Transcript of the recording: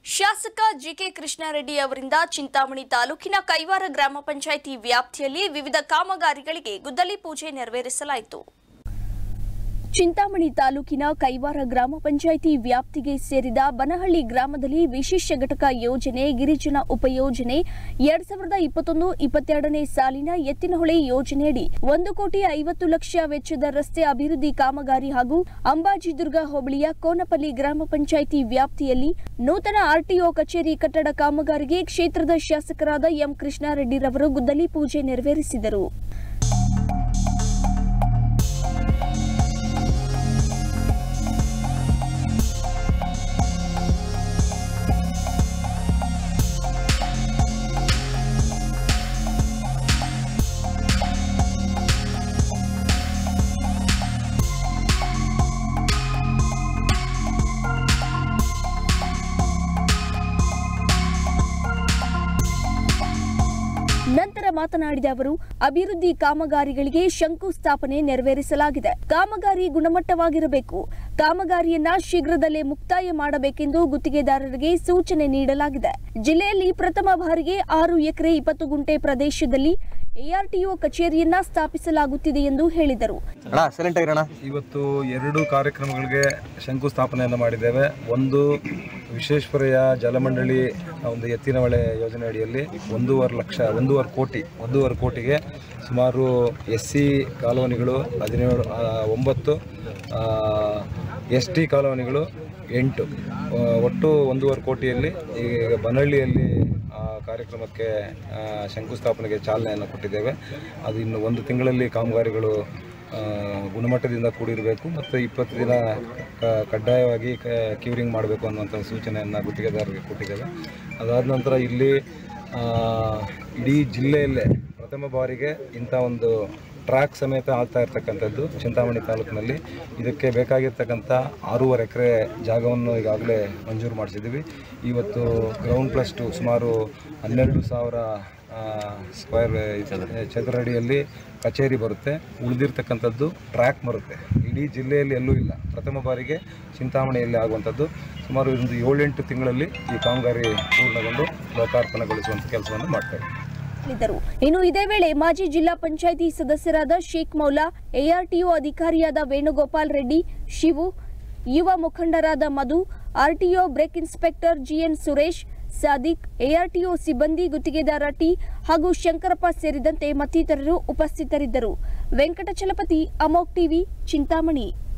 ಶಾಸಕ ಜಿಕೆ ಕೃಷ್ಣಾರೆಡ್ಡಿ ಅವರಿಂದ ಚಿಂತಾಮಣಿ ತಾಲೂಕಿನ ಕೈವಾರ ಗ್ರಾಮ ಪಂಚಾಯಿತಿ ವ್ಯಾಪ್ತಿಯಲ್ಲಿ ವಿವಿಧ ಕಾಮಗಾರಿಗಳಿಗೆ ಗುದ್ದಲಿ ಪೂಜೆ ನೆರವೇರಿಸಲಾಯಿತು ಚಿಂತಾಮಣಿ ತಾಲೂಕಿನ ಕೈವಾರ ಗ್ರಾಮ ಪಂಚಾಯಿತಿ ವ್ಯಾಪ್ತಿಗೆ ಸೇರಿದ ಬನಹಳ್ಳಿ ಗ್ರಾಮದಲ್ಲಿ ವಿಶೇಷ ಘಟಕ ಯೋಜನೆ ಗಿರಿಜನ ಉಪಯೋಜನೆ ಎರಡ್ ಸಾವಿರದ ಇಪ್ಪತ್ತೊಂದು ಇಪ್ಪತ್ತೆರಡನೇ ಸಾಲಿನ ಎತ್ತಿನಹೊಳೆ ಯೋಜನೆಯಡಿ ಒಂದು ಕೋಟಿ ಐವತ್ತು ಲಕ್ಷ ವೆಚ್ಚದ ರಸ್ತೆ ಅಭಿವೃದ್ಧಿ ಕಾಮಗಾರಿ ಹಾಗೂ ಅಂಬಾಜಿದುರ್ಗ ಹೋಬಳಿಯ ಕೋನಪಲ್ಲಿ ಗ್ರಾಮ ಪಂಚಾಯಿತಿ ವ್ಯಾಪ್ತಿಯಲ್ಲಿ ನೂತನ ಆರ್ಟಿಒ ಕಚೇರಿ ಕಟ್ಟಡ ಕಾಮಗಾರಿಗೆ ಕ್ಷೇತ್ರದ ಶಾಸಕರಾದ ಎಂ ಕೃಷ್ಣಾರೆಡ್ಡಿರವರು ಗುದ್ದಲಿ ಪೂಜೆ ನೆರವೇರಿಸಿದರು ನಂತರ ಮಾತನಾಡಿದ ಅವರು ಅಭಿವೃದ್ಧಿ ಕಾಮಗಾರಿಗಳಿಗೆ ಶಂಕುಸ್ಥಾಪನೆ ನೆರವೇರಿಸಲಾಗಿದೆ ಕಾಮಗಾರಿ ಗುಣಮಟ್ಟವಾಗಿರಬೇಕು ಕಾಮಗಾರಿಯನ್ನ ಶೀಘ್ರದಲ್ಲೇ ಮುಕ್ತಾಯ ಮಾಡಬೇಕೆಂದು ಗುತ್ತಿಗೆದಾರರಿಗೆ ಸೂಚನೆ ನೀಡಲಾಗಿದೆ ಜಿಲ್ಲೆಯಲ್ಲಿ ಪ್ರಥಮ ಬಾರಿಗೆ ಆರು ಎಕರೆ ಇಪ್ಪತ್ತು ಗುಂಟೆ ಪ್ರದೇಶದಲ್ಲಿ ಎಆರ್ಟಿಒ ಕಚೇರಿಯನ್ನ ಸ್ಥಾಪಿಸಲಾಗುತ್ತಿದೆ ಎಂದು ಹೇಳಿದರು ಅಣ್ಣ ಸೈಲೆಂಟ್ ಆಗಿರೋಣ ಇವತ್ತು ಎರಡು ಕಾರ್ಯಕ್ರಮಗಳಿಗೆ ಶಂಕುಸ್ಥಾಪನೆಯನ್ನು ಮಾಡಿದ್ದೇವೆ ಒಂದು ವಿಶ್ವೇಶ್ವರಯ್ಯ ಜಲಮಂಡಳಿ ಒಂದು ಎತ್ತಿನ ಹೊಳೆ ಯೋಜನೆ ಅಡಿಯಲ್ಲಿ ಒಂದೂವರೆ ಲಕ್ಷ ಒಂದೂವರೆ ಕೋಟಿ ಒಂದೂವರೆ ಕೋಟಿಗೆ ಸುಮಾರು ಎಸ್ ಸಿ ಕಾಲೋನಿಗಳು ಹದಿನೇಳು ಆ, ಒಂಬತ್ತು ಎಸ್ ಟಿ ಕಾಲೋನಿಗಳು ಎಂಟು ಆ, ಒಟ್ಟು ಒಂದೂವರೆ ಕೋಟಿಯಲ್ಲಿ ಈಗ ಬನಹಳ್ಳಿಯಲ್ಲಿ ಆ ಕಾರ್ಯಕ್ರಮಕ್ಕೆ ಆ, ಶಂಕುಸ್ಥಾಪನೆಗೆ ಚಾಲನೆಯನ್ನು ಕೊಟ್ಟಿದ್ದೇವೆ ಅದು ಇನ್ನು ಒಂದು ತಿಂಗಳಲ್ಲಿ ಕಾಮಗಾರಿಗಳು ಆ, ಗುಣಮಟ್ಟದಿಂದ ಕೂಡಿರಬೇಕು ಮತ್ತು ಇಪ್ಪತ್ತು ದಿನ ಕ- ಕಡ್ಡಾಯವಾಗಿ ಕ ಕ್ಯೂರಿಂಗ್ ಮಾಡಬೇಕು ಅನ್ನುವಂಥ ಸೂಚನೆಯನ್ನು ಗುತ್ತಿಗೆದಾರರಿಗೆ ಕೊಟ್ಟಿದ್ದೇವೆ ಅದಾದ ನಂತರ ಇಲ್ಲಿ ಆ, ಇಡೀ ಜಿಲ್ಲೆಯಲ್ಲೇ ಪ್ರಥಮ ಬಾರಿಗೆ ಇಂಥ ಒಂದು ಟ್ರ್ಯಾಕ್ ಸಮೇತ ಆಗ್ತಾ ಇರ್ತಕ್ಕಂಥದ್ದು ಚಿಂತಾಮಣಿ ತಾಲೂಕಿನಲ್ಲಿ ಇದಕ್ಕೆ ಬೇಕಾಗಿರ್ತಕ್ಕಂಥ ಆರೂವರೆ ಎಕರೆ ಜಾಗವನ್ನು ಈಗಾಗಲೇ ಮಂಜೂರು ಮಾಡಿಸಿದ್ದೀವಿ ಇವತ್ತು ಗ್ರೌಂಡ್ ಪ್ಲಸ್ ಟು ಸುಮಾರು ಹನ್ನೆರಡು ಸಾವಿರ ಆ, ಸ್ಕ್ವೇರ್ ಚದರ ಅಡಿಯಲ್ಲಿ ಕಚೇರಿ ಬರುತ್ತೆ ಉಳಿದಿರ್ತಕ್ಕಂಥದ್ದು ಟ್ರ್ಯಾಕ್ ಬರುತ್ತೆ ಇಡೀ ಜಿಲ್ಲೆಯಲ್ಲಿ ಎಲ್ಲೂ ಇಲ್ಲ ಪ್ರಥಮ ಬಾರಿಗೆ ಚಿಂತಾಮಣಿಯಲ್ಲಿ ಆಗುವಂಥದ್ದು ಸುಮಾರು ಒಂದು ಏಳೆಂಟು ತಿಂಗಳಲ್ಲಿ ಈ ಕಾಮಗಾರಿ ಪೂರ್ಣಗೊಂಡು ಲೋಕಾರ್ಪಣೆಗೊಳಿಸುವಂಥ ಕೆಲಸವನ್ನು ಮಾಡ್ತೇವೆ ಹೇಳಿದರು ಇನ್ನು ಇದೇ ವೇಳೆ ಮಾಜಿ ಜಿಲ್ಲಾ ಪಂಚಾಯಿತಿ ಸದಸ್ಯರಾದ ಶೇಖ್ ಮೌಲಾ ಎಆರ್ಟಿಒ ಅಧಿಕಾರಿಯಾದ ವೇಣುಗೋಪಾಲ್ ರೆಡ್ಡಿ ಶಿವು ಯುವ ಮುಖಂಡರಾದ Madhu RTO brake inspector G N Suresh Sadiq ARTO ಸಿಬ್ಬಂದಿ ಗುತ್ತಿಗೆದಾರ ಟಿ ಹಾಗೂ ಶಂಕರಪ್ಪ ಸೇರಿದಂತೆ ಮತ್ತಿತರರು ಉಪಸ್ಥಿತರಿದ್ದರು ವೆಂಕಟಚಲಪತಿ ಅಮೋಕ್ ಟಿವಿ ಚಿಂತಾಮಣಿ